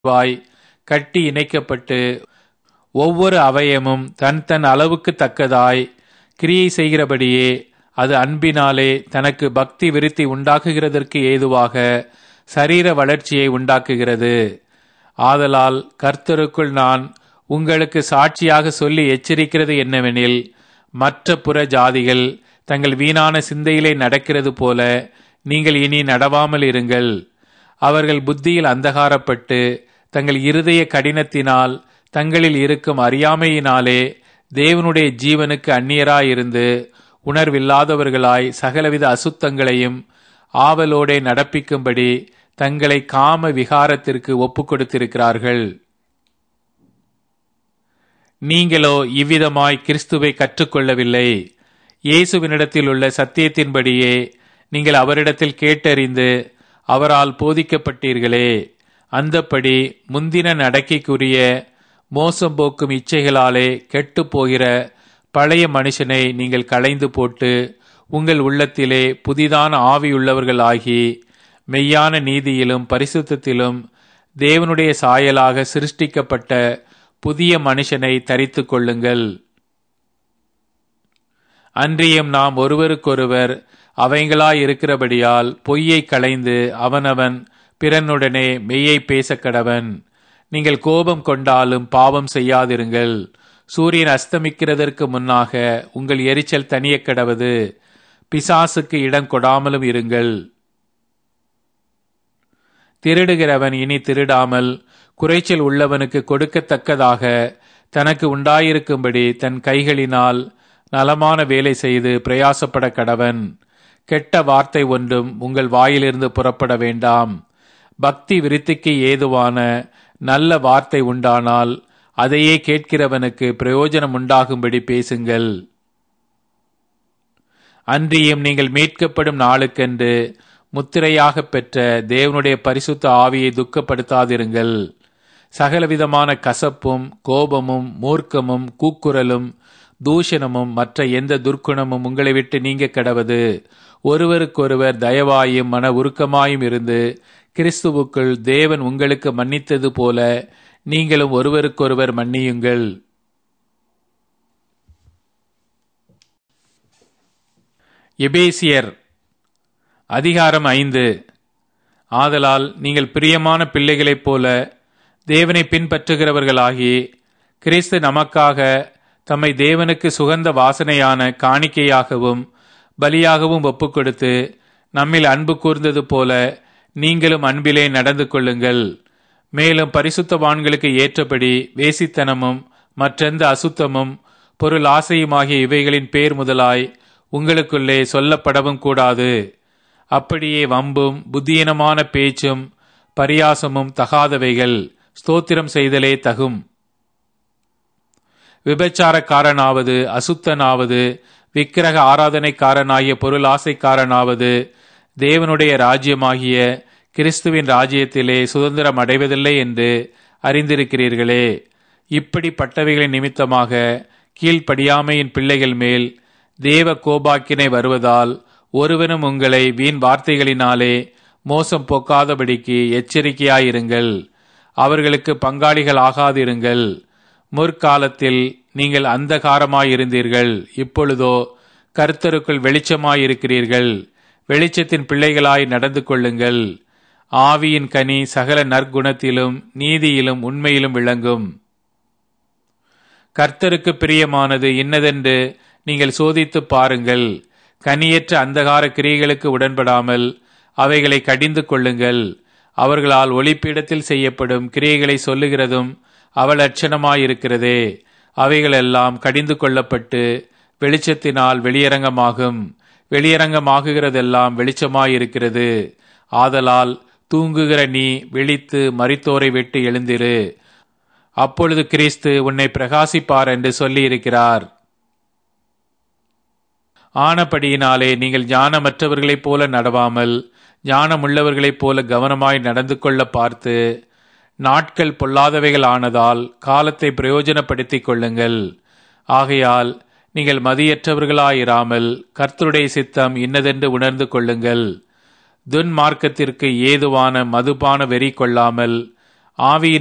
வாய் கட்டி இணைக்கப்பட்டு ஒவ்வொரு அவயமும் தன் தன் அளவுக்கு தக்கதாய் கிரியை செய்கிறபடியே அது அன்பினாலே தனக்கு பக்தி விருத்தி உண்டாக்குகிறதற்கு ஏதுவாக சரீர வளர்ச்சியை உண்டாக்குகிறது ஆதலால் கர்த்தருக்குள் நான் உங்களுக்கு சாட்சியாக சொல்லி எச்சரிக்கிறது என்னவெனில் மற்ற புற ஜாதிகள் தங்கள் வீணான சிந்தையிலே நடக்கிறது போல நீங்கள் இனி நடவாமல் இருங்கள் அவர்கள் புத்தியில் அந்தகாரப்பட்டு தங்கள் இருதய கடினத்தினால் தங்களில் இருக்கும் அறியாமையினாலே தேவனுடைய ஜீவனுக்கு அந்நியராயிருந்து உணர்வில்லாதவர்களாய் சகலவித அசுத்தங்களையும் ஆவலோடே நடப்பிக்கும்படி தங்களை காம விகாரத்திற்கு ஒப்புக் கொடுத்திருக்கிறார்கள் நீங்களோ இவ்விதமாய் கிறிஸ்துவை கற்றுக்கொள்ளவில்லை இயேசுவினிடத்தில் உள்ள சத்தியத்தின்படியே நீங்கள் அவரிடத்தில் கேட்டறிந்து அவரால் போதிக்கப்பட்டீர்களே அந்தப்படி முந்தின நடக்கைக்குரிய மோசம் போக்கும் இச்சைகளாலே கெட்டுப் போகிற பழைய மனுஷனை நீங்கள் களைந்து போட்டு உங்கள் உள்ளத்திலே புதிதான ஆவியுள்ளவர்கள் ஆகி மெய்யான நீதியிலும் பரிசுத்தத்திலும் தேவனுடைய சாயலாக சிருஷ்டிக்கப்பட்ட புதிய மனுஷனை தரித்து கொள்ளுங்கள் அன்றியும் நாம் ஒருவருக்கொருவர் அவைங்களாய் இருக்கிறபடியால் பொய்யை களைந்து அவனவன் பிறனுடனே மெய்யை பேசக்கடவன் நீங்கள் கோபம் கொண்டாலும் பாவம் செய்யாதிருங்கள் சூரியன் அஸ்தமிக்கிறதற்கு முன்னாக உங்கள் எரிச்சல் தனிய கடவது பிசாசுக்கு இடம் கொடாமலும் இருங்கள் திருடுகிறவன் இனி திருடாமல் குறைச்சல் உள்ளவனுக்கு கொடுக்கத்தக்கதாக தனக்கு உண்டாயிருக்கும்படி தன் கைகளினால் நலமான வேலை செய்து பிரயாசப்பட கடவன் கெட்ட வார்த்தை ஒன்றும் உங்கள் வாயிலிருந்து புறப்பட வேண்டாம் பக்தி விருத்திக்கு ஏதுவான நல்ல வார்த்தை உண்டானால் அதையே கேட்கிறவனுக்கு பிரயோஜனம் உண்டாகும்படி பேசுங்கள் அன்றியும் நீங்கள் மீட்கப்படும் நாளுக்கென்று முத்திரையாக பெற்ற தேவனுடைய பரிசுத்த ஆவியை துக்கப்படுத்தாதிருங்கள் சகலவிதமான கசப்பும் கோபமும் மூர்க்கமும் கூக்குரலும் தூஷணமும் மற்ற எந்த துர்க்குணமும் உங்களை விட்டு நீங்க கடவது ஒருவருக்கொருவர் தயவாயும் மன உருக்கமாயும் இருந்து கிறிஸ்துவுக்குள் தேவன் உங்களுக்கு மன்னித்தது போல நீங்களும் ஒருவருக்கொருவர் மன்னியுங்கள் எபேசியர் அதிகாரம் ஐந்து ஆதலால் நீங்கள் பிரியமான பிள்ளைகளைப் போல தேவனை பின்பற்றுகிறவர்களாகி கிறிஸ்து நமக்காக தம்மை தேவனுக்கு சுகந்த வாசனையான காணிக்கையாகவும் பலியாகவும் ஒப்புக்கொடுத்து நம்மில் அன்பு கூர்ந்தது போல நீங்களும் அன்பிலே நடந்து கொள்ளுங்கள் மேலும் பரிசுத்தவான்களுக்கு ஏற்றபடி வேசித்தனமும் மற்றெந்த அசுத்தமும் பொருள் ஆசையுமாகிய இவைகளின் பேர் முதலாய் உங்களுக்குள்ளே சொல்லப்படவும் கூடாது அப்படியே வம்பும் புத்தியனமான பேச்சும் பரியாசமும் தகாதவைகள் ஸ்தோத்திரம் செய்தலே தகும் விபச்சாரக்காரனாவது அசுத்தனாவது விக்கிரக ஆராதனைக்காரனாகிய பொருள் ஆசைக்காரனாவது தேவனுடைய ராஜ்யமாகிய கிறிஸ்துவின் ராஜ்யத்திலே சுதந்திரம் அடைவதில்லை என்று அறிந்திருக்கிறீர்களே இப்படிப்பட்டவைகளின் நிமித்தமாக கீழ்ப்படியாமையின் பிள்ளைகள் மேல் தேவ கோபாக்கினை வருவதால் ஒருவனும் உங்களை வீண் வார்த்தைகளினாலே மோசம் போக்காதபடிக்கு எச்சரிக்கையாயிருங்கள் அவர்களுக்கு பங்காளிகள் ஆகாதிருங்கள் முற்காலத்தில் நீங்கள் அந்தகாரமாயிருந்தீர்கள் இப்பொழுதோ கர்த்தருக்குள் வெளிச்சமாயிருக்கிறீர்கள் வெளிச்சத்தின் பிள்ளைகளாய் நடந்து கொள்ளுங்கள் ஆவியின் கனி சகல நற்குணத்திலும் நீதியிலும் உண்மையிலும் விளங்கும் கர்த்தருக்கு பிரியமானது இன்னதென்று நீங்கள் சோதித்து பாருங்கள் கனியற்ற அந்தகார கிரியைகளுக்கு உடன்படாமல் அவைகளை கடிந்து கொள்ளுங்கள் அவர்களால் ஒளிப்பீடத்தில் செய்யப்படும் கிரியைகளை சொல்லுகிறதும் அவலட்சணமாயிருக்கிறதே அவைகளெல்லாம் கடிந்து கொள்ளப்பட்டு வெளிச்சத்தினால் வெளியரங்கமாகும் வெளியரங்கமாகுகிறதெல்லாம் வெளிச்சமாயிருக்கிறது ஆதலால் தூங்குகிற நீ விழித்து மரித்தோரை விட்டு எழுந்திரு அப்பொழுது கிறிஸ்து உன்னை பிரகாசிப்பார் என்று சொல்லியிருக்கிறார் ஆனபடியினாலே நீங்கள் ஞானமற்றவர்களைப் போல நடவாமல் ஞானமுள்ளவர்களைப் போல கவனமாய் நடந்து கொள்ள பார்த்து நாட்கள் பொல்லாதவைகள் ஆனதால் காலத்தை பிரயோஜனப்படுத்திக் கொள்ளுங்கள் ஆகையால் நீங்கள் மதியற்றவர்களாயிராமல் கர்த்தருடைய சித்தம் இன்னதென்று உணர்ந்து கொள்ளுங்கள் துன்மார்க்கத்திற்கு ஏதுவான மதுபான வெறி கொள்ளாமல் ஆவியின்